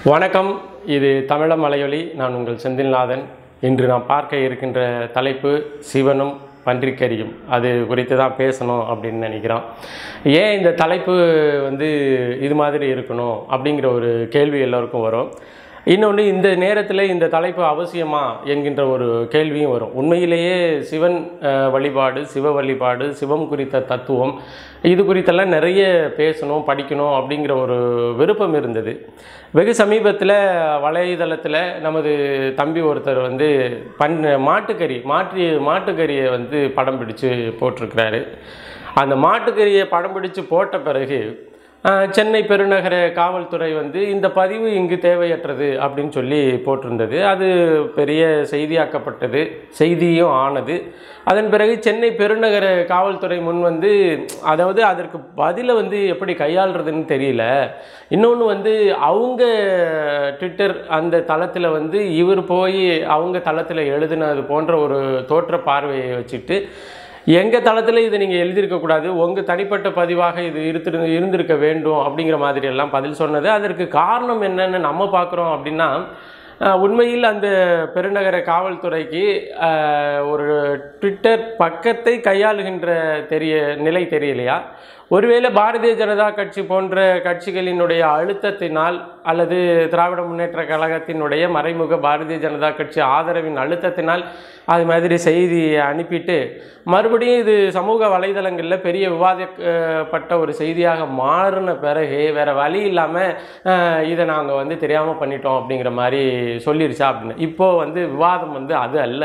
வணக்கம் இது தமிழ மலையொலி நான் உங்கள் செந்தில்நாதன் இன்று நாம் பார்க்க இருக்கின்ற தலைப்பு சிவனும் பன்றிக்கரியும் அது குறித்து தான் பேசணும் அப்படின்னு நினைக்கிறோம் ஏன் இந்த தலைப்பு வந்து இது மாதிரி இருக்கணும் அப்படிங்கிற ஒரு கேள்வி எல்லோருக்கும் வரும் இன்னொன்று இந்த நேரத்தில் இந்த தலைப்பு அவசியமா என்கின்ற ஒரு கேள்வியும் வரும் உண்மையிலேயே சிவன் அஹ், வழிபாடு சிவ வழிபாடு சிவம் குறித்த தத்துவம் இது குறித்தெல்லாம் நிறைய பேசணும் படிக்கணும் அப்படிங்கிற ஒரு விருப்பம் இருந்தது வெகு சமீபத்தில் வலைதளத்தில் நமது தம்பி ஒருத்தர் வந்து பன் மாட்டுக்கறி மாற்றி மாட்டுக்கறியை வந்து படம் பிடிச்சு போட்டிருக்கிறாரு அந்த மாட்டுக்கறியை படம் பிடிச்சு போட்ட பிறகு ஆஹ், சென்னை பெருநகர காவல்துறை வந்து இந்த பதிவு இங்கு தேவையற்றது அப்படின்னு சொல்லி போட்டிருந்தது அது பெரிய செய்தியாக்கப்பட்டது செய்தியும் ஆனது அதன் பிறகு சென்னை பெருநகர காவல்துறை முன் வந்து அதாவது அதற்கு பதிலை வந்து எப்படி கையாளுறதுன்னு தெரியல இன்னொன்று வந்து அவங்க ட்விட்டர் அந்த தளத்தில் வந்து இவர் போய் அவங்க தளத்தில் எழுதினது போன்ற ஒரு தோற்ற பார்வையை வச்சுட்டு எங்கள் தளத்தில் இதை நீங்கள் எழுதியிருக்கக்கூடாது உங்கள் தனிப்பட்ட பதிவாக இது இருந்திரு இருந்திருக்க வேண்டும் அப்படிங்கிற மாதிரி எல்லாம் பதில் சொன்னது அதற்கு காரணம் என்னன்னு நம்ம பார்க்குறோம் அப்படின்னா அஹ், உண்மையில் அந்த பெருநகர காவல்துறைக்கு அஹ், ஒரு ட்விட்டர் பக்கத்தை கையாளுகின்ற தெரிய நிலை தெரியலையா ஒருவேளை பாரதிய ஜனதா கட்சி போன்ற கட்சிகளினுடைய அழுத்தத்தினால் அல்லது திராவிட முன்னேற்ற கழகத்தினுடைய மறைமுக பாரதிய ஜனதா கட்சி ஆதரவின் அழுத்தத்தினால் அது மாதிரி செய்தியை அனுப்பிட்டு மறுபடியும் இது சமூக வலைதளங்களில் பெரிய விவாதிக்கப்பட்ட ஒரு செய்தியாக மாறின பிறகு வேறு வழி இல்லாமல் இதை நாங்கள் வந்து தெரியாமல் பண்ணிட்டோம் அப்படிங்கிற மாதிரி சொல்லிருச்சா அப்படின்னு இப்போது வந்து விவாதம் வந்து அது அல்ல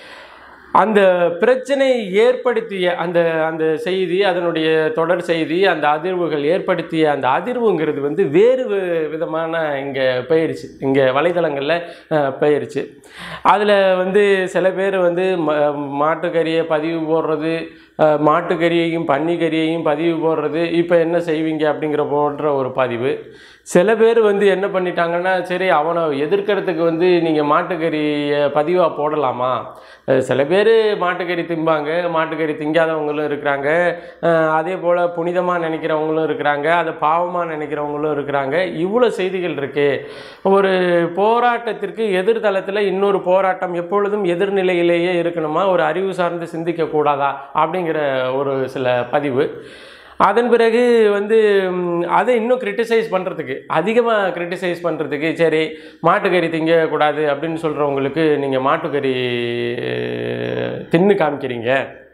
அந்த பிரச்சனை ஏற்படுத்திய அந்த அந்த செய்தி அதனுடைய தொடர் செய்தி அந்த அதிர்வுகள் ஏற்படுத்திய அந்த அதிர்வுங்கிறது வந்து வேறு வி- விதமான இங்கே போயிருச்சு இங்கே வலைதளங்களில் அஹ், போயிருச்சு அதில் வந்து சில பேர் வந்து ம மாட்டுக்கறியை பதிவு போடுறது அஹ், மாட்டுக்கறியையும் பன்னிக்கறியையும் பதிவு போடுறது இப்போ என்ன செய்வீங்க அப்படிங்கிற போன்ற ஒரு பதிவு சில பேர் வந்து என்ன பண்ணிட்டாங்கன்னா சரி அவனை எதிர்க்கிறதுக்கு வந்து நீங்கள் மாட்டுக்கறியை பதிவாக போடலாமா அஹ் சில பேர் மாட்டுக்கறி திம்பாங்க மாட்டுக்கறி திங்காதவங்களும் இருக்கிறாங்க அஹ் அதே போல் புனிதமாக நினைக்கிறவங்களும் இருக்கிறாங்க அதை பாவமாக நினைக்கிறவங்களும் இருக்கிறாங்க இவ்வளோ செய்திகள் இருக்கு ஒரு போராட்டத்திற்கு எதிர்தளத்தில் இன்னொரு போராட்டம் எப்பொழுதும் எதிர்நிலையிலேயே இருக்கணுமா ஒரு அறிவு சார்ந்து சிந்திக்க கூடாதா அப்படிங்கிற ஒரு சில பதிவு அதன் பிறகு வந்து ம், அதை இன்னும் கிரிட்டிசைஸ் பண்ணுறதுக்கு அதிகமாக கிரிட்டிசைஸ் பண்ணுறதுக்கு சரி மாட்டுக்கறி திங்கக்கூடாது அப்படின்னு சொல்கிறவங்களுக்கு நீங்கள் மாட்டுக்கறி அஹ், தின்னு காமிக்கிறீங்க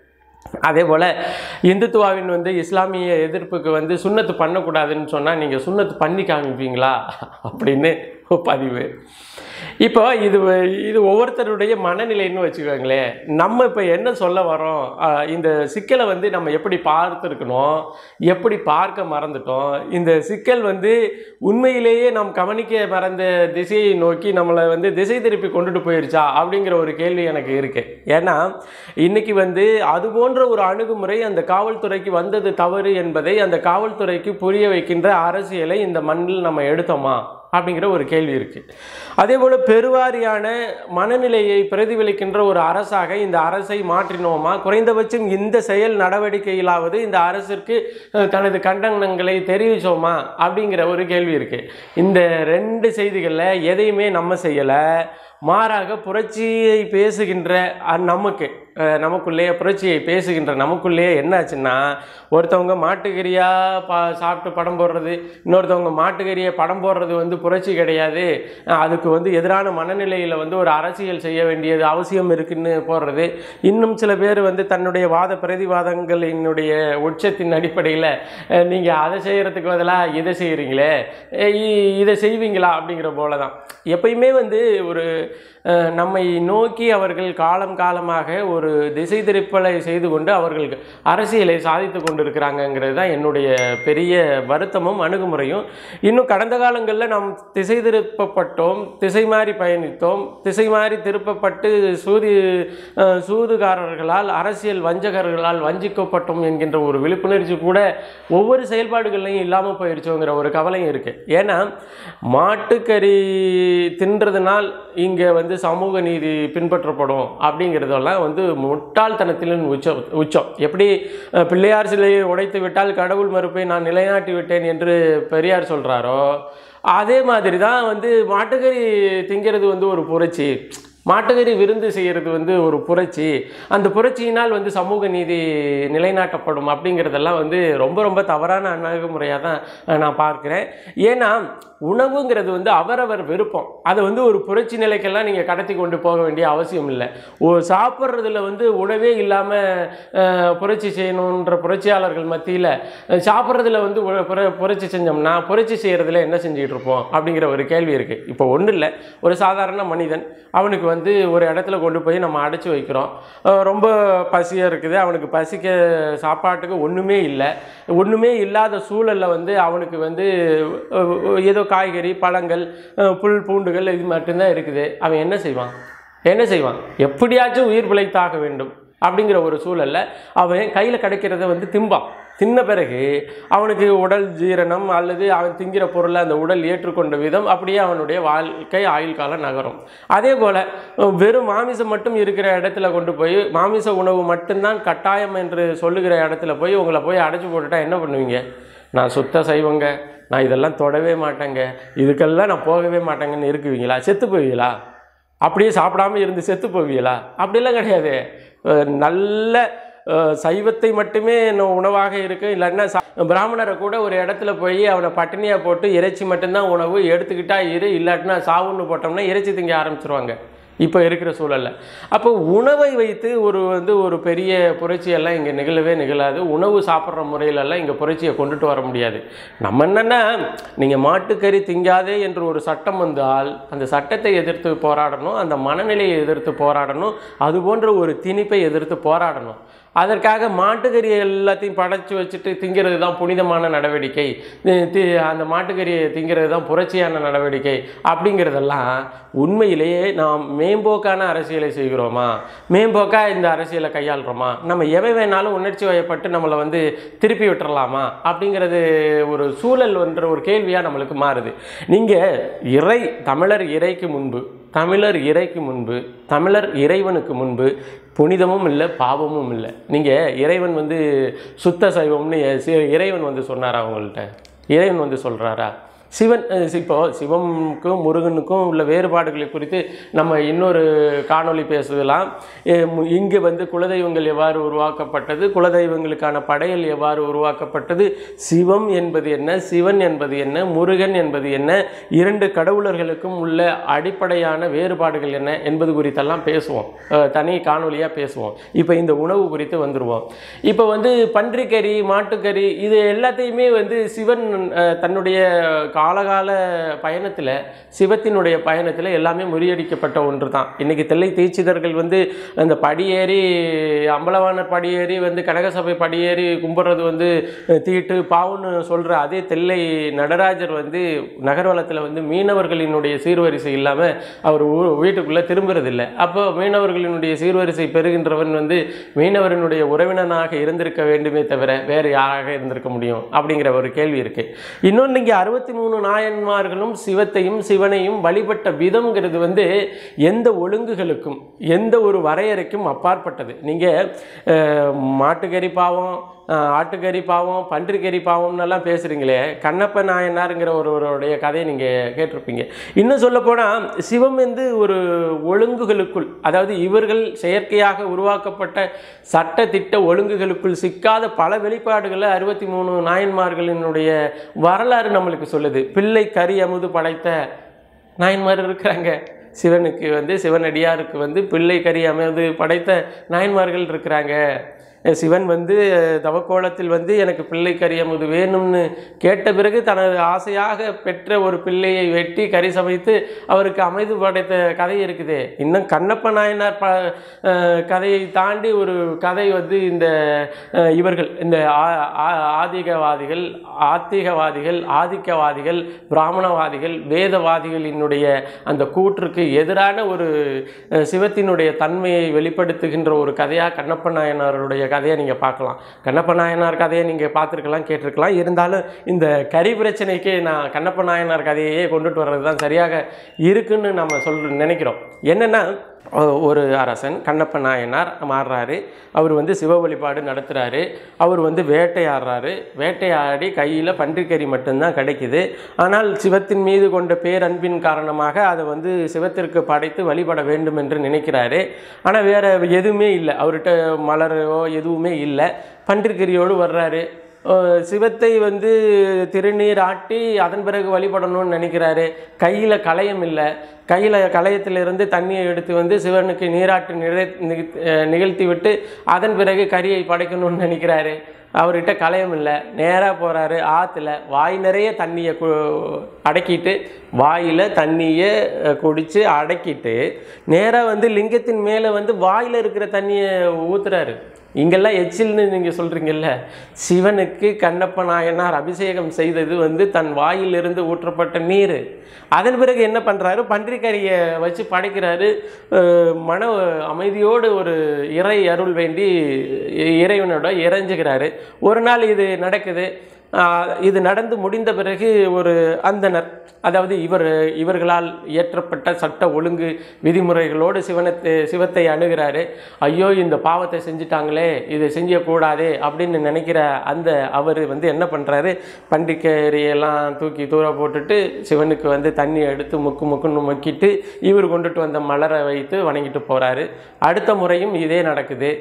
அதே போல் இந்துத்துவாவின் வந்து இஸ்லாமிய எதிர்ப்புக்கு வந்து சுண்ணத்து பண்ணக்கூடாதுன்னு சொன்னால் நீங்கள் சுண்ணத்து பண்ணி காமிப்பீங்களா அப்படின்னு ஒரு பதிவு இப்போ இது வ- இது ஒவ்வொருத்தருடைய மனநிலைன்னு வச்சுக்கோங்களேன் நம்ம இப்போ என்ன சொல்ல வரோம் ஆஹ் இந்த சிக்கலை வந்து நம்ம எப்படி பார்த்துருக்கணும் எப்படி பார்க்க மறந்துட்டோம் இந்த சிக்கல் வந்து உண்மையிலேயே நாம் கவனிக்க மறந்த திசையை நோக்கி நம்மளை வந்து திசை திருப்பி கொண்டுட்டு போயிருச்சா அப்படிங்கிற ஒரு கேள்வி எனக்கு இருக்கு ஏன்னா இன்னைக்கு வந்து அது போன்ற ஒரு அணுகுமுறை அந்த காவல்துறைக்கு வந்தது தவறு என்பதை அந்த காவல்துறைக்கு புரிய வைக்கின்ற அரசியலை இந்த மண்ணில் நம்ம எடுத்தோமா அப்படிங்கிற ஒரு கேள்வி இருக்கு அதே போல பெருவாரியான மனநிலையை பிரதிபலிக்கின்ற ஒரு அரசாக இந்த அரசை மாற்றினோமா குறைந்தபட்சம் இந்த செயல் நடவடிக்கையிலாவது இந்த அரசிற்கு அஹ், தனது கண்டனங்களை தெரிவிச்சோமா அப்படிங்கிற ஒரு கேள்வி இருக்கு இந்த ரெண்டு செய்திகளில் எதையுமே நம்ம செய்யலை மாறாக புரட்சியை பேசுகின்ற அஹ், நமக்கு அஹ், நமக்குள்ளேயே புரட்சியை பேசுகின்ற நமக்குள்ளேயே என்னாச்சுன்னா ஒருத்தவங்க மாட்டுக்கறியா பா சாப்பிட்டு படம் போடுறது இன்னொருத்தவங்க மாட்டுக்கறியை படம் போடுறது வந்து புரட்சி கிடையாது அஹ், அதுக்கு வந்து எதிரான மனநிலையில் வந்து ஒரு அரசியல் செய்ய வேண்டியது அவசியம் இருக்குன்னு போடுறது இன்னும் சில பேர் வந்து தன்னுடைய வாத பிரதிவாதங்களினுடைய உச்சத்தின் அடிப்படையில் நீங்கள் அதை செய்கிறதுக்கு பதிலாக இதை செய்கிறீங்களே அஹ் இ- இதை செய்வீங்களா அப்படிங்கிற போல தான் எப்பயுமே வந்து ஒரு அஹ், நம்மை நோக்கி அவர்கள் காலம் காலமாக ஒரு திசை திருப்பலை செய்து கொண்டு அவர்கள் அரசியலை சாதித்து கொண்டிருக்கிறாங்கங்கிறது தான் என்னுடைய பெரிய வருத்தமும் அணுகுமுறையும் இன்னும் கடந்த காலங்களில் நாம் திசை திருப்பப்பட்டோம் திசை மாறி பயணித்தோம் திசை மாறி திருப்பப்பட்டு சூதி அஹ், சூதுகாரர்களால் அரசியல் வஞ்சகர்களால் வஞ்சிக்கப்பட்டோம் என்கின்ற ஒரு விழிப்புணர்ச்சி கூட ஒவ்வொரு செயல்பாடுகள்லையும் இல்லாமல் போயிடுச்சோங்கிற ஒரு கவலையும் இருக்குது ஏன்னா மாட்டுக்கறி தின்றதுனால் இங்கே வந்து சமூக நீதி பின்பற்றப்படும் அப்படிங்கிறதெல்லாம் வந்து முட்டாள்தனத்திலின் உச்சம் உச்சம் எப்படி அஹ், பிள்ளையார் சிலையை உடைத்து விட்டால் கடவுள் மறுப்பை நான் நிலைநாட்டி விட்டேன் என்று பெரியார் சொல்கிறாரோ அதே மாதிரி தான் வந்து மாட்டுக்கறி திங்கிறது வந்து ஒரு புரட்சி மாட்டுக்கறி விருந்து செய்கிறது வந்து ஒரு புரட்சி அந்த புரட்சியினால் வந்து சமூக நீதி நிலைநாட்டப்படும் அப்படிங்கிறதெல்லாம் வந்து ரொம்ப ரொம்ப தவறான அணுகுமுறையாக தான் அஹ், நான் பார்க்குறேன் ஏன்னா உணவுங்கிறது வந்து அவரவர் விருப்பம் அதை வந்து ஒரு புரட்சி நிலைக்கெல்லாம் நீங்கள் கடத்தி கொண்டு போக வேண்டிய அவசியம் இல்லை ஓ சாப்பிட்றதுல வந்து உணவே இல்லாமல் புரட்சி செய்யணுன்ற புரட்சியாளர்கள் மத்தியில் சாப்பிட்றதுல வந்து உ- புர- புரட்சி செஞ்சோம்னா புரட்சி செய்கிறதுல என்ன செஞ்சுட்டு இருப்போம் அப்படிங்கிற ஒரு கேள்வி இருக்குது இப்போ ஒன்றும் இல்லை ஒரு சாதாரண மனிதன் அவனுக்கு வந்து ஒரு இடத்துல கொண்டு போய் நம்ம அடைச்சி வைக்கிறோம் அஹ் ரொம்ப பசியாக இருக்குது அவனுக்கு பசிக்க சாப்பாட்டுக்கு ஒன்றுமே இல்லை ஒன்றுமே இல்லாத சூழலில் வந்து அவனுக்கு வந்து அஹ், ஏதோ காய்கறி பழங்கள் அஹ், புல் பூண்டுகள் இது மட்டும்தான் இருக்குது அவன் என்ன செய்வான் என்ன செய்வான் எப்படியாச்சும் உயிர் பிழைத்தாக வேண்டும் அப்படிங்கிற ஒரு சூழல்ல அவன் கையில் கிடைக்கிறத வந்து திம்பான் தின்ன பிறகு அவனுக்கு உடல் ஜீரணம் அல்லது அவன் திங்கிற பொருளை அந்த உடல் ஏற்றுக்கொண்ட விதம் அப்படியே அவனுடைய வாழ்க்கை ஆயுள் காலம் நகரும் அதே போல் வெறும் மாமிசம் மட்டும் இருக்கிற இடத்துல கொண்டு போய் மாமிச உணவு மட்டும்தான் கட்டாயம் என்று சொல்லுகிற இடத்துல போய் உங்களை போய் அடைச்சி போட்டுட்டா என்ன பண்ணுவீங்க நான் சுத்த செய்வங்க நான் இதெல்லாம் தொடவே மாட்டேங்க இதுக்கெல்லாம் நான் போகவே மாட்டேங்கன்னு இருக்குவீங்களா செத்து போவீங்களா அப்படியே சாப்பிடாம இருந்து செத்து போவீங்களா அப்படிலாம் கிடையாது அஹ் நல்ல அஹ், சைவத்தை மட்டுமே இன்னும் உணவாக இருக்கு இல்லைன்னா சா- பிராமணரை கூட ஒரு இடத்துல போய் அவனை பட்டினியாக போட்டு இறைச்சி மட்டும்தான் உணவு எடுத்துக்கிட்டா இரு இல்லாட்டினா சாவுன்னு போட்டோம்னா இறைச்சி திங்க ஆரம்பிச்சிருவாங்க இப்போ இருக்கிற சூழல்ல அப்போ உணவை வைத்து ஒரு வந்து ஒரு பெரிய புரட்சியெல்லாம் இங்கே நிகழவே நிகழாது உணவு சாப்பிட்ற முறையிலெல்லாம் இங்கே புரட்சியை கொண்டுட்டு வர முடியாது நம்ம என்னென்னா நீங்கள் மாட்டுக்கறி திங்காதே என்று ஒரு சட்டம் வந்தால் அந்த சட்டத்தை எதிர்த்து போராடணும் அந்த மனநிலையை எதிர்த்து போராடணும் அது போன்ற ஒரு திணிப்பை எதிர்த்து போராடணும் அதற்காக மாட்டுக்கறி எல்லாத்தையும் படைச்சு வச்சுட்டு திங்கிறது தான் புனிதமான நடவடிக்கை தி- தி- அந்த மாட்டுக்கறியை திங்கிறது தான் புரட்சியான நடவடிக்கை அப்படிங்கிறதெல்லாம் உண்மையிலேயே நாம் மேம்போக்கான அரசியலை செய்கிறோமா மேம்போக்கா இந்த அரசியலை கையாளுறோமா நம்ம எவை வேணாலும் உணர்ச்சி வயப்பட்டு நம்மளை வந்து திருப்பி விட்டுறலாமா அப்படிங்கிறது ஒரு சூழல் என்ற ஒரு கேள்வியாக நம்மளுக்கு மாறுது நீங்கள் இறை தமிழர் இறைக்கு முன்பு தமிழர் இறைக்கு முன்பு தமிழர் இறைவனுக்கு முன்பு புனிதமும் இல்லை பாவமும் இல்லை நீங்கள் இறைவன் வந்து சுத்த சைவம்னு சி- இறைவன் வந்து சொன்னாரா அவங்கள்ட்ட இறைவன் வந்து சொல்கிறாரா சிவன் அஹ் இப்போ சிவனுக்கும் முருகனுக்கும் உள்ள வேறுபாடுகளை குறித்து நம்ம இன்னொரு காணொளி பேசலாம் இங்கே வந்து குலதெய்வங்கள் எவ்வாறு உருவாக்கப்பட்டது குலதெய்வங்களுக்கான படையல் எவ்வாறு உருவாக்கப்பட்டது சிவம் என்பது என்ன சிவன் என்பது என்ன முருகன் என்பது என்ன இரண்டு கடவுளர்களுக்கும் உள்ள அடிப்படையான வேறுபாடுகள் என்ன என்பது குறித்தெல்லாம் பேசுவோம் அஹ் தனி காணொலியாக பேசுவோம் இப்போ இந்த உணவு குறித்து வந்துடுவோம் இப்போ வந்து பன்றிக்கறி மாட்டுக்கறி இது எல்லாத்தையுமே வந்து சிவன் அஹ், தன்னுடைய காலகால பயணத்தில் சிவத்தினுடைய பயணத்தில் எல்லாமே முறியடிக்கப்பட்ட ஒன்று தான் இன்றைக்கி தில்லை தீட்சிதர்கள் வந்து அந்த படியேறி அம்பலவாணர் படியேறி வந்து கனகசபை படியேறி கும்பிட்றது வந்து அஹ், தீட்டு பாவுன்னு சொல்கிற அதே தில்லை நடராஜர் வந்து நகர்வலத்தில் வந்து மீனவர்களினுடைய சீர்வரிசை இல்லாமல் அவர் ஊ- வீட்டுக்குள்ளே திரும்புறதில்லை அப்போ மீனவர்களினுடைய சீர்வரிசை பெறுகின்றவன் வந்து மீனவரினுடைய உறவினனாக இருந்திருக்க வேண்டுமே தவிர வேறு யாராக இருந்திருக்க முடியும் அப்படிங்கிற ஒரு கேள்வி இருக்கு இன்னொன்று இங்கே அறுபத்தி மூணு நாயன்மார்களும் சிவத்தையும் சிவனையும் வழிபட்ட விதம்ங்கிறது வந்து எந்த ஒழுங்குகளுக்கும் எந்த ஒரு வரையறைக்கும் அப்பாற்பட்டது நீங்கள் மாட்டுக்கறி பாவம் அஹ், ஆட்டுக்கறி பாவம் பன்றிக்கறி பாவம்னெல்லாம் பேசுகிறீங்களே கண்ணப்ப நாயனாருங்கிற ஒருவருடைய கதையை நீங்கள் கேட்டிருப்பீங்க இன்னும் சொல்லப்போனால் சிவம் வந்து ஒரு ஒழுங்குகளுக்குள் அதாவது இவர்கள் செயற்கையாக உருவாக்கப்பட்ட சட்ட திட்ட ஒழுங்குகளுக்குள் சிக்காத பல வெளிப்பாடுகளை அறுபத்தி மூணு நாயன்மார்களினுடைய வரலாறு நம்மளுக்கு சொல்லுது பிள்ளை கரி அமுது படைத்த நாயன்மார் இருக்கிறாங்க சிவனுக்கு வந்து சிவனடியாருக்கு வந்து பிள்ளை கரி அமுது படைத்த நாயன்மார்கள் இருக்கிறாங்க சிவன் வந்து தவக்கோலத்தில் வந்து எனக்கு பிள்ளை கறி அமுது வேணும்னு கேட்ட பிறகு தனது ஆசையாக பெற்ற ஒரு பிள்ளையை வெட்டி கறி சமைத்து அவருக்கு அமைது படைத்த கதை இருக்குது இன்னும் கண்ணப்ப நாயனார் ப அஹ் கதையை தாண்டி ஒரு கதை வந்து இந்த அஹ், இவர்கள் இந்த ஆ- ஆ- ஆதிகவாதிகள் ஆத்திகவாதிகள் ஆதிக்கவாதிகள் பிராமணவாதிகள் வேதவாதிகளினுடைய அந்த கூற்றுக்கு எதிரான ஒரு அஹ், சிவத்தினுடைய தன்மையை வெளிப்படுத்துகின்ற ஒரு கதையாக கண்ணப்ப நாயனாருடைய கதையை நீங்கள் பார்க்கலாம் கண்ணப்ப நாயனார் கதையை நீங்கள் பார்த்துருக்கலாம் கேட்டிருக்கலாம் இருந்தாலும் இந்த கரி பிரச்சனைக்கு நான் கண்ணப்ப நாயனார் கதையையே கொண்டுட்டு வர்றது தான் சரியாக இருக்குன்னு நம்ம சொல் நினைக்கிறோம் என்னென்னா ஒ- ஒரு அரசன் கண்ணப்ப நாயனார் மாறுறாரு அவர் வந்து சிவ வழிபாடு நடத்துகிறாரு அவர் வந்து வேட்டையாடுறாரு வேட்டையாடி கையில் பன்றிக்கறி மட்டும்தான் கிடைக்குது ஆனால் சிவத்தின் மீது கொண்ட பேரன்பின் காரணமாக அதை வந்து சிவத்திற்கு படைத்து வழிபட வேண்டும் என்று நினைக்கிறாரு ஆனால் வேற எதுவுமே இல்லை அவர்கிட்ட மலரோ எதுவுமே இல்லை பன்றிக்கறியோடு வர்றாரு அஹ் சிவத்தை வந்து திருநீர் ஆட்டி அதன் பிறகு வழிபடணும்னு நினைக்கிறாரு கையில் களையம் இல்லை கையில் களையத்திலிருந்து தண்ணியை எடுத்து வந்து சிவனுக்கு நீராட்டு நிறை நிக- அஹ் நிகழ்த்தி விட்டு அதன் பிறகு கறியை படைக்கணும்னு நினைக்கிறாரு அவர்கிட்ட களையம் இல்லை நேராக போகிறாரு ஆற்றுல வாய் நிறைய தண்ணியை கு அடக்கிட்டு வாயில் தண்ணியை அஹ், குடிச்சு அடக்கிட்டு நேராக வந்து லிங்கத்தின் மேலே வந்து வாயில் இருக்கிற தண்ணியை ஊத்துறாரு இங்கெல்லாம் எச்சில்னு நீங்கள் சொல்கிறீங்கல்ல சிவனுக்கு கண்ணப்ப நாயனார் அபிஷேகம் செய்தது வந்து தன் வாயிலிருந்து ஊற்றப்பட்ட நீர் அதன் பிறகு என்ன பண்ணுறாரு பன்றிக்கறியை வச்சு படைக்கிறாரு அஹ், மன அமைதியோடு ஒரு இறை அருள் வேண்டி இறைவனோட இறைஞ்சுக்கிறாரு ஒரு நாள் இது நடக்குது ஆஹ், இது நடந்து முடிந்த பிறகு ஒரு அந்தனர் அதாவது இவர் இவர்களால் இயற்றப்பட்ட சட்ட ஒழுங்கு விதிமுறைகளோடு சிவனத்தை சிவத்தை அணுகிறாரு ஐயோ இந்த பாவத்தை செஞ்சுட்டாங்களே இதை செய்யக்கூடாதே அப்படின்னு நினைக்கிற அந்த அவர் வந்து என்ன பண்ணுறாரு பண்டிகையெல்லாம் தூக்கி தூர போட்டுட்டு சிவனுக்கு வந்து தண்ணி எடுத்து முக்கு முக்குன்னு முக்கிட்டு இவர் கொண்டுட்டு வந்த மலரை வைத்து வணங்கிட்டு போகிறாரு அடுத்த முறையும் இதே நடக்குது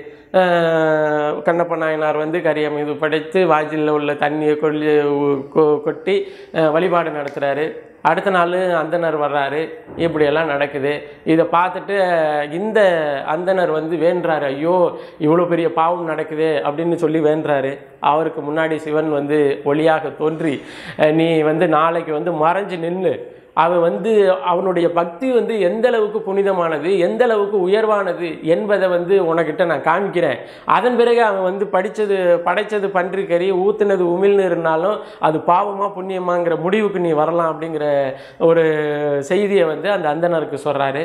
ஆஹ் கண்ணப்ப நாயனார் வந்து கரியை மீது படைத்து வாஜில் உள்ள தண்ணியை கொள்ளி உ- கொ- கொட்டி ஆஹ் வழிபாடு நடத்துகிறாரு அடுத்த நாள் அந்தனர் வர்றாரு இப்படியெல்லாம் நடக்குது இதை பார்த்துட்டு அஹ், இந்த அந்தனர் வந்து வேண்டுறாரு ஐயோ இவ்வளோ பெரிய பாவம் நடக்குதே அப்படின்னு சொல்லி வேண்டுறாரு அவருக்கு முன்னாடி சிவன் வந்து ஒளியாக தோன்றி அஹ், நீ வந்து நாளைக்கு வந்து மறைஞ்சு நின்று அவன் வந்து அவனுடைய பக்தி வந்து எந்த அளவுக்கு புனிதமானது எந்த அளவுக்கு உயர்வானது என்பதை வந்து உனக்கிட்ட நான் காமிக்கிறேன் அதன் பிறகு அவன் வந்து படித்தது படைச்சது பன்றி கறி ஊத்துனது உமிழ்னு இருந்தாலும் அது பாவமா புண்ணியமாங்கிற முடிவுக்கு நீ வரலாம் அப்படிங்கிற ஒரு செய்தியை வந்து அந்த அந்தனருக்கு சொல்கிறாரு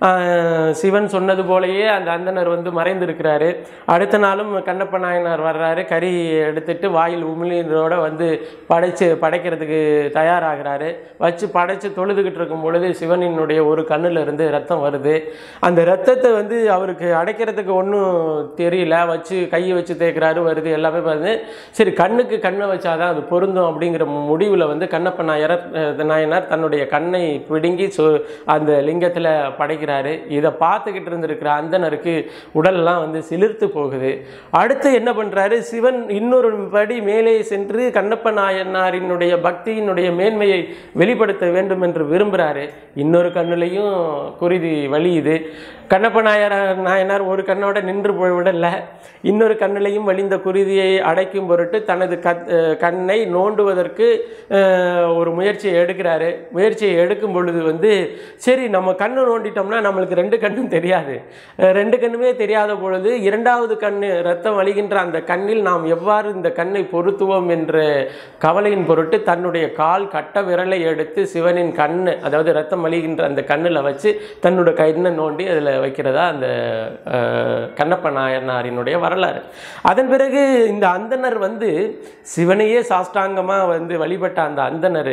சிவன் சொன்னது போலயே அந்த அந்தனர் வந்து மறைந்திருக்கிறாரு அடுத்த நாளும் கண்ணப்ப நாயனார் வர்றாரு கறி எடுத்துட்டு வாயில் உமிழ்நீரோட வந்து படைச்சு படைக்கிறதுக்கு தயாராகிறாரு வச்சு படைச்சு தொழுதுகிட்டு இருக்கும் பொழுது சிவனினுடைய ஒரு கண்ணுல இருந்து ரத்தம் வருது அந்த ரத்தத்தை வந்து அவருக்கு அடைக்கிறதுக்கு ஒன்றும் தெரியல வச்சு கையை வச்சு தேய்க்கிறாரு வருது எல்லாமே வருது சரி கண்ணுக்கு கண்ணை வச்சாதான் அது பொருந்தும் அப்படிங்கிற முடிவில் வந்து கண்ணப்ப நாயர் அஹ், நாயனார் தன்னுடைய கண்ணை பிடுங்கி சு அந்த லிங்கத்தில் படைக்கிறாரு இதை பார்த்துக்கிட்டு இருந்திருக்கிற அந்தனருக்கு உடல்லாம் வந்து சிலிர்த்து போகுது அடுத்து என்ன பண்ணுறாரு சிவன் இன்னொரு படி மேலே சென்று கண்ணப்ப நாயனாரினுடைய பக்தியினுடைய மேன்மையை வெளிப்படுத்த வேண்டும் என்று விரும்புகிறாரு இன்னொரு கண்ணுலையும் குருதி வலியுது கண்ணப்ப நாயர் நாயனார் ஒரு கண்ணோட நின்று போய்விடல இன்னொரு கண்ணிலையும் வலிந்த குருதியை அடைக்கும் பொருட்டு தனது கத் அஹ் கண்ணை நோண்டுவதற்கு அஹ், ஒரு முயற்சியை எடுக்கிறாரு முயற்சியை எடுக்கும் பொழுது வந்து சரி நம்ம கண்ணு நோண்டிட்டோம்னா நம்மளுக்கு ரெண்டு கண்ணும் தெரியாது அஹ், ரெண்டு கண்ணுமே தெரியாத பொழுது இரண்டாவது கண்ணு ரத்தம் வழிகின்ற அந்த கண்ணில் நாம் எவ்வாறு இந்த கண்ணை பொருத்துவோம் என்ற கவலையின் பொருட்டு தன்னுடைய கால் கட்ட விரலை எடுத்து சிவனின் கண்ணு அதாவது ரத்தம் வழிகின்ற அந்த கண்ணில் வச்சு தன்னோட கண்ணை நோண்டி அதில் வைக்கிறதா அந்த அஹ், கண்ணப்ப நாயனாரினுடைய வரலாறு அதன் பிறகு இந்த அந்தனர் வந்து சிவனையே சாஷ்டாங்கமாக வந்து வழிபட்ட அந்த அந்தனர்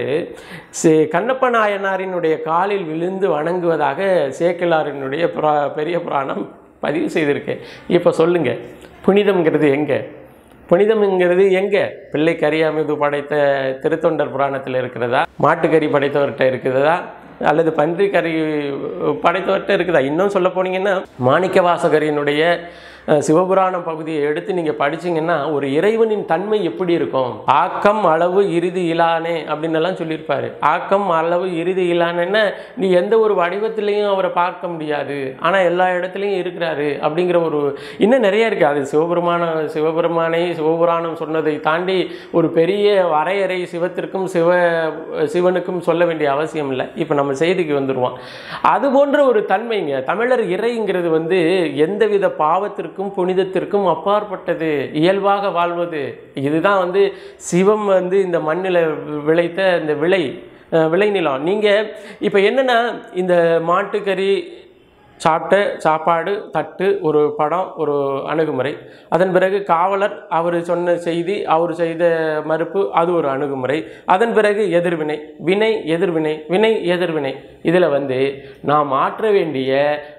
சி- கண்ணப்ப நாயனாரினுடைய காலில் விழுந்து வணங்குவதாக சேக்கிலாரினுடைய புரா பெரிய புராணம் பதிவு செய்திருக்கு இப்போ சொல்லுங்க புனிதம்ங்கிறது எங்கே புனிதம்ங்கிறது எங்கே பிள்ளை கரியாமிது படைத்த திருத்தொண்டர் புராணத்தில் இருக்கிறதா மாட்டுக்கறி படைத்தவர்கிட்ட இருக்கிறதா அல்லது பன்றி கறி படைத்தவர்கிட்ட இருக்குதா இன்னும் சொல்ல போனீங்கன்னா மாணிக்க வாசகரினுடைய அஹ், சிவபுராணம் பகுதியை எடுத்து நீங்கள் படிச்சீங்கன்னா ஒரு இறைவனின் தன்மை எப்படி இருக்கும் ஆக்கம் அளவு இறுதி இலானே அப்படின்னு எல்லாம் சொல்லியிருப்பாரு ஆக்கம் அளவு இறுதி இலானேன்னா நீ எந்த ஒரு வடிவத்திலையும் அவரை பார்க்க முடியாது ஆனால் எல்லா இடத்துலையும் இருக்கிறாரு அப்படிங்கிற ஒரு இன்னும் நிறைய இருக்குது அது சிவபெருமான சிவபெருமானை சிவபுராணம் சொன்னதை தாண்டி ஒரு பெரிய வரையறை சிவத்திற்கும் சிவ சிவனுக்கும் சொல்ல வேண்டிய அவசியம் இல்லை இப்போ நம்ம செய்திக்கு வந்துடுவோம் அது போன்ற ஒரு தன்மைங்க தமிழர் இறைங்கிறது வந்து எந்தவித பாவத்திற்கும் புனிதத்திற்கும் அப்பாற்பட்டது இயல்பாக வாழ்வது இதுதான் வந்து சிவம் வந்து இந்த மண்ணில் விளைத்த இந்த விளை அஹ், விளைநிலம் நீங்கள் இப்போ என்னென்னா இந்த மாட்டுக்கறி சாப்பிட்ட சாப்பாடு தட்டு ஒரு படம் ஒரு அணுகுமுறை அதன் பிறகு காவலர் அவர் சொன்ன செய்தி அவர் செய்த மறுப்பு அது ஒரு அணுகுமுறை அதன் பிறகு எதிர்வினை வினை எதிர்வினை வினை எதிர்வினை இதில் வந்து நாம் ஆற்ற வேண்டிய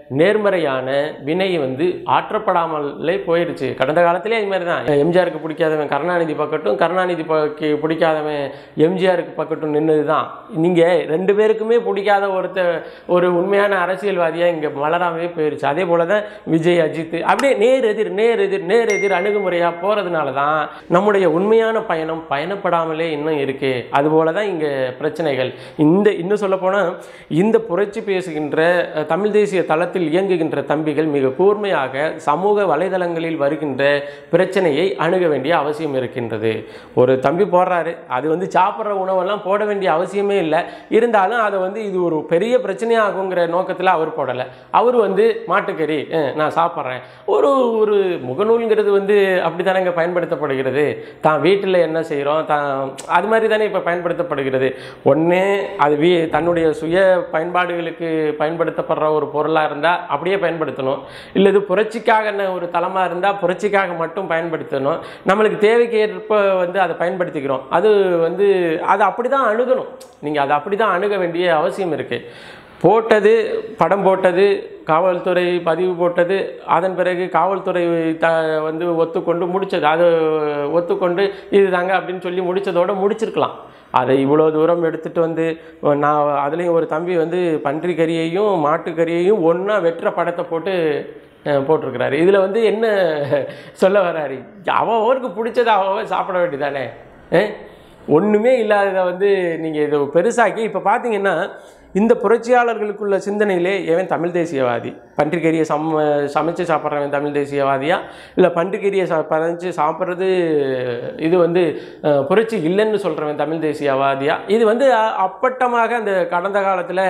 நேர்மறையான வினை வந்து ஆற்றப்படாமலே போயிடுச்சு கடந்த காலத்திலே அது மாதிரி தான் எம்ஜிஆருக்கு பிடிக்காதவன் கருணாநிதி பக்கட்டும் கருணாநிதி பக்க பிடிக்காதவன் எம்ஜிஆருக்கு பக்கட்டும் நின்னது தான் நீங்கள் ரெண்டு பேருக்குமே பிடிக்காத ஒருத்த ஒரு உண்மையான அரசியல்வாதியாக இங்கே வளராமவே போயிடுச்சு அதே போல தான் விஜய் அஜித் அப்படியே நேர் எதிர் நேர் எதிர் நேர் எதிர் அணுகுமுறையாக போகிறதுனால தான் நம்முடைய உண்மையான பயணம் பயணப்படாமலே இன்னும் இருக்கு அதுபோல தான் இங்கே பிரச்சனைகள் இந்த இன்னும் சொல்லப்போனால் இந்த புரட்சி பேசுகின்ற அஹ், தமிழ் தேசிய தளத்தில் இயங்குகின்ற தம்பிகள் மிக கூர்மையாக சமூக வலைதளங்களில் வருகின்ற பிரச்சனையை அணுக வேண்டிய அவசியம் இருக்கின்றது ஒரு தம்பி போடுறாரு அது வந்து சாப்பிட்ற உணவெல்லாம் போட வேண்டிய அவசியமே இல்லை இருந்தாலும் அதை வந்து இது ஒரு பெரிய பிரச்சனையாகுங்கிற நோக்கத்தில் அவர் போடலை அவர் வந்து மாட்டுக்கறி அஹ், நான் சாப்பிட்றேன் ஒரு ஒரு முகநூல்ங்கிறது வந்து அப்படி தானங்க பயன்படுத்தப்படுகிறது தான் வீட்டில் என்ன செய்கிறோம் தான் அது மாதிரி தானே இப்போ பயன்படுத்தப்படுகிறது ஒன்று அது வீ தன்னுடைய சுய பயன்பாடுகளுக்கு பயன்படுத்தப்படுற ஒரு பொருளாக இருந்தால் அப்படியே பயன்படுத்தணும் இல்லை இது புரட்சிக்காக என்ன ஒரு தளமாக இருந்தால் புரட்சிக்காக மட்டும் பயன்படுத்தணும் நம்மளுக்கு தேவைக்கு ஏற்ப வந்து அதை பயன்படுத்திக்கிறோம் அது வந்து அதை அப்படி தான் அணுகணும் நீங்கள் அதை அப்படி தான் அணுக வேண்டிய அவசியம் இருக்குது போட்டது படம் போட்டது காவல்துறை பதிவு போட்டது அதன் பிறகு காவல்துறை த வந்து ஒத்துக்கொண்டு முடிச்சது அது ஒத்துக்கொண்டு இதுதாங்க அப்படின்னு சொல்லி முடிச்சதோட முடிச்சிருக்கலாம் அதை இவ்வளோ தூரம் எடுத்துகிட்டு வந்து நான் அதுலேயும் ஒரு தம்பி வந்து பன்றி கறியையும் மாட்டுக்கறியையும் ஒன்றா வெட்டுற படத்தை போட்டு அஹ், போட்டிருக்கிறாரு இதில் வந்து என்ன சொல்ல வர்றாரு அவன் அவருக்கு பிடிச்சதை அவன் சாப்பிட வேண்டியதானே ஒன்றுமே இல்லாததை வந்து நீங்கள் இதை பெருசாக்கி இப்போ பார்த்தீங்கன்னா இந்த புரட்சியாளர்களுக்குள்ள சிந்தனையிலே எவன் தமிழ் தேசியவாதி பன்றிக்கறியை சம சமைச்சு சாப்பிட்றவன் தமிழ் தேசியவாதியா இல்லை பன்றிக்கறியை ச பறிச்சு சாப்பிட்றது இது வந்து அஹ், புரட்சி இல்லைன்னு சொல்கிறவன் தமிழ் தேசியவாதியா இது வந்து அ- அப்பட்டமாக அந்த கடந்த காலத்தில்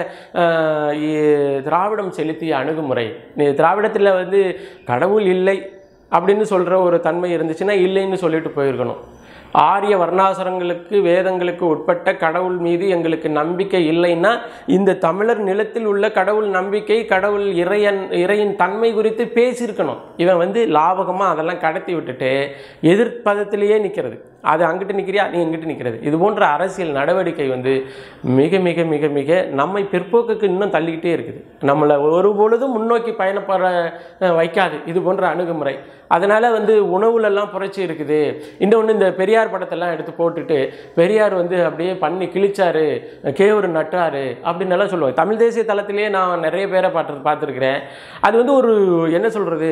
திராவிடம் செலுத்திய அணுகுமுறை நீ திராவிடத்தில் வந்து கடவுள் இல்லை அப்படின்னு சொல்கிற ஒரு தன்மை இருந்துச்சுன்னா இல்லைன்னு சொல்லிட்டு போயிருக்கணும் ஆரிய வர்ணாசரங்களுக்கு வேதங்களுக்கு உட்பட்ட கடவுள் மீது எங்களுக்கு நம்பிக்கை இல்லைன்னா இந்த தமிழர் நிலத்தில் உள்ள கடவுள் நம்பிக்கை கடவுள் இறையன் இறையின் தன்மை குறித்து பேசியிருக்கணும் இவன் வந்து லாபகமாக அதெல்லாம் கடத்தி விட்டுட்டு எதிர்ப்பதத்திலேயே நிற்கிறது அது அங்கிட்டு நிற்கிறியா நீ இங்கிட்டு நிற்கிறது இது போன்ற அரசியல் நடவடிக்கை வந்து மிக மிக மிக மிக நம்மை பிற்போக்குக்கு இன்னும் தள்ளிக்கிட்டே இருக்குது நம்மளை ஒரு பொழுதும் முன்னோக்கி பயணப்பட அஹ், வைக்காது இது போன்ற அணுகுமுறை அதனால் வந்து உணவுலெல்லாம் புரட்சி இருக்குது இன்னொன்று இந்த பெரியார் படத்தெல்லாம் எடுத்து போட்டுட்டு பெரியார் வந்து அப்படியே பண்ணி கிழிச்சாரு கேவரு நட்டாரு அப்படின்னு எல்லாம் சொல்லுவாங்க தமிழ் தேசிய தளத்திலேயே நான் நிறைய பேரை பார்த்து பார்த்துருக்குறேன் அது வந்து ஒரு என்ன சொல்கிறது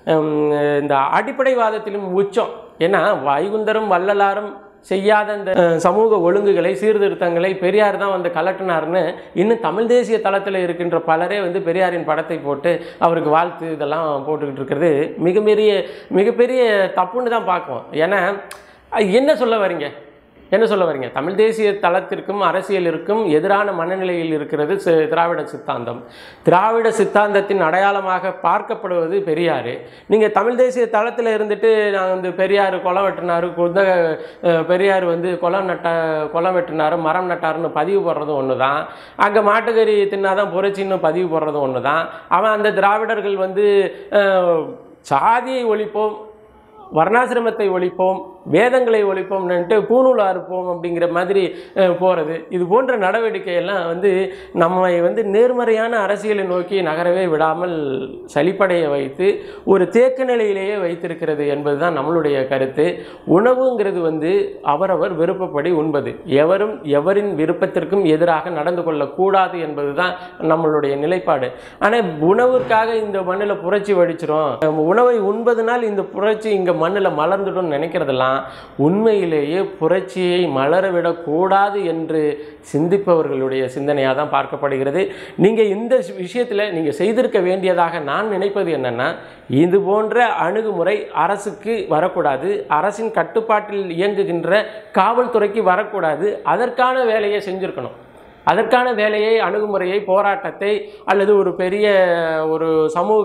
இந்த அடிப்படைவாதத்திலும் உச்சம் ஏன்னா வைகுந்தரும் வள்ளலாரும் செய்யாத இந்த அஹ், சமூக ஒழுங்குகளை சீர்திருத்தங்களை பெரியார் தான் வந்து கலட்டினார்னு இன்னும் தமிழ் தேசிய தளத்தில் இருக்கின்ற பலரே வந்து பெரியாரின் படத்தை போட்டு அவருக்கு வாழ்த்து இதெல்லாம் போட்டுக்கிட்டு இருக்கிறது மிக பெரிய மிகப்பெரிய தப்புன்னு தான் பார்க்குவோம் ஏன்னா அஹ், என்ன சொல்ல வரீங்க என்ன சொல்ல வரீங்க தமிழ் தேசிய தளத்திற்கும் அரசியலிற்கும் எதிரான மனநிலையில் இருக்கிறது சி- திராவிட சித்தாந்தம் திராவிட சித்தாந்தத்தின் அடையாளமாக பார்க்கப்படுவது பெரியார் நீங்கள் தமிழ் தேசிய தளத்தில் இருந்துட்டு நான் வந்து பெரியார் குளம் வெட்டினார் குந்த அஹ், பெரியார் வந்து குளம் நட்ட குளம் வெட்டினார் மரம் நட்டாருன்னு பதிவு போடுறதும் ஒன்று தான் அங்கே மாட்டுக்கறி தின்னாதான் புரட்சின்னு பதிவு போடுறதும் ஒன்று தான் அவன் அந்த திராவிடர்கள் வந்து அஹ், சாதியை ஒழிப்போம் வர்ணாசிரமத்தை ஒழிப்போம் வேதங்களை ஒழிப்போம்னுட்டு பூநூல் அறுப்போம் அப்படிங்கிற மாதிரி அஹ், போகிறது இது போன்ற நடவடிக்கையெல்லாம் வந்து நம்மை வந்து நேர்மறையான அரசியலை நோக்கி நகரவே விடாமல் சலிப்படைய வைத்து ஒரு தேக்க நிலையிலேயே வைத்திருக்கிறது என்பதுதான் நம்மளுடைய கருத்து உணவுங்கிறது வந்து அவரவர் விருப்பப்படி உண்பது எவரும் எவரின் விருப்பத்திற்கும் எதிராக நடந்து கொள்ளக்கூடாது என்பதுதான் நம்மளுடைய நிலைப்பாடு ஆனால் உணவுக்காக இந்த மண்ணில் புரட்சி வடிச்சிரும் நம்ம உணவை உண்பதனால் இந்த புரட்சி இங்கே மண்ணில் மலர்ந்துடும் நினைக்கிறதெல்லாம் உண்மையிலேயே புரட்சியை மலரவிடக்கூடாது என்று சிந்திப்பவர்களுடைய சிந்தனையாக தான் பார்க்கப்படுகிறது நீங்கள் இந்த விஷயத்தில் நீங்கள் செய்திருக்க வேண்டியதாக நான் நினைப்பது என்னென்னா இது போன்ற அணுகுமுறை அரசுக்கு வரக்கூடாது அரசின் கட்டுப்பாட்டில் இயங்குகின்ற காவல்துறைக்கு வரக்கூடாது அதற்கான வேலையை செஞ்சுருக்கணும் அதற்கான வேலையை அணுகுமுறையை போராட்டத்தை அல்லது ஒரு பெரிய ஒரு சமூக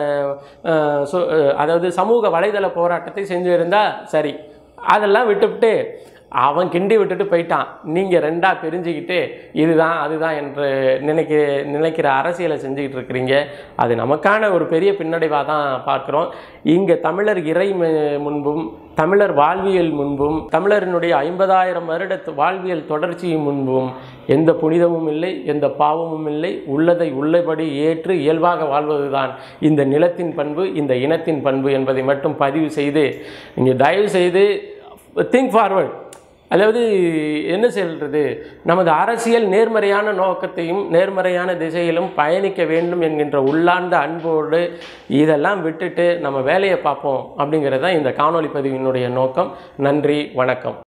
அஹ், சொ- அஹ், அதாவது சமூக வலைதள போராட்டத்தை செஞ்சிருந்தா சரி அதெல்லாம் விட்டுவிட்டு அவன் கிண்டி விட்டுட்டு போயிட்டான் நீங்கள் ரெண்டாக பிரிஞ்சுக்கிட்டு இதுதான் அதுதான் என்று நினைக்க நினைக்கிற அரசியலை செஞ்சுக்கிட்டு இருக்கிறீங்க அது நமக்கான ஒரு பெரிய பின்னடைவாக தான் பார்க்குறோம் இங்கே தமிழர் இறை மு- முன்பும் தமிழர் வாழ்வியல் முன்பும் தமிழரினுடைய ஐம்பதாயிரம் வருட வாழ்வியல் தொடர்ச்சி முன்பும் எந்த புனிதமும் இல்லை எந்த பாவமும் இல்லை உள்ளதை உள்ளபடி ஏற்று இயல்பாக வாழ்வதுதான் இந்த நிலத்தின் பண்பு இந்த இனத்தின் பண்பு என்பதை மட்டும் பதிவு செய்து நீங்கள் தயவு செய்து திங்க் ஃபார்வர்ட் அதாவது என்ன சொல்றது நமது அரசியல் நேர்மறையான நோக்கத்தையும் நேர்மறையான திசையிலும் பயணிக்க வேண்டும் என்கின்ற உள்ளார்ந்த அன்போடு இதெல்லாம் விட்டுட்டு நம்ம வேலையை பார்ப்போம் அப்படிங்கிறது தான் இந்த காணொளி பதிவினுடைய நோக்கம் நன்றி வணக்கம்